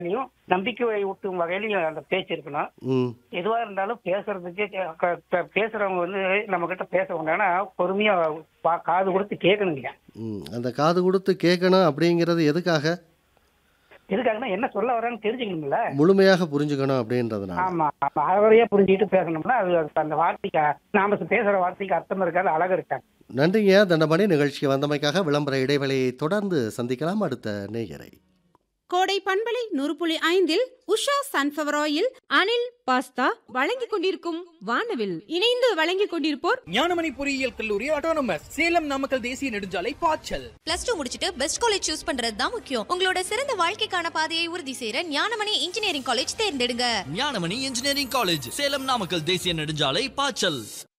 வகையிலையும் நம்பிக்கை ஊட்டும் வகையிலையும் அந்த பேச்சு இருக்கணும் ம் எதுவா இருந்தாலும் பேசுறதுக்கு க- க- பேசுறவங்க வந்து நம்ம கிட்ட பேச வேண்டாம்னா பொறுமையா பா- காது கொடுத்து கேட்கணுங்க ம் அந்த காது கொடுத்து கேட்கணும் அப்படிங்கிறது எதுக்காக எதுக்காகனா என்ன சொல்ல வரான்னு தெரிஞ்சுக்கணும்ல முழுமையாக புரிஞ்சுக்கணும் அப்படின்றதுனால ஆமா ஆமா அறவரையா புரிஞ்சுக்கிட்டு பேசணும்னா அது அது அந்த வார்த்தைக்கு நாம பேசுற வார்த்தைக்கு அர்த்தம் இருக்காது அழகு இருக்காது நன்றிங்க தண்டமணி நிகழ்ச்சிக்கு வந்தமைக்காக விளம்பர இடைவெளியை தொடர்ந்து சந்திக்கலாம் அடுத்த நேயரை கோடை பண்பலை நூறு புள்ளி ஐந்தில் Usha sunflower oil Anil pasta வழங்கிக் கொண்டிருக்கும் வானவில் இணைந்து வழங்கிக் கொண்டிருப்போர் ஞானமணி பொறியியல் கல்லூரி ஆட்டோனமஸ் சேலம் நாமக்கல் தேசிய நெடுஞ்சாலை பாய்ச்சல் பிளஸ் டூ முடிச்சிட்டு பெஸ்ட் காலேஜ் சூஸ் பண்றது தான் முக்கியம் உங்களோட சிறந்த வாழ்க்கைக்கான பாதையை உறுதி செய்யற ஞானமணி இன்ஜினியரிங் காலேஜ் தேர்ந்தெடுங்க ஞானமணி இன்ஜினியரிங் காலேஜ் சேலம் நாமக்கல் தேசிய நெடுஞ்சாலை பாச்சல்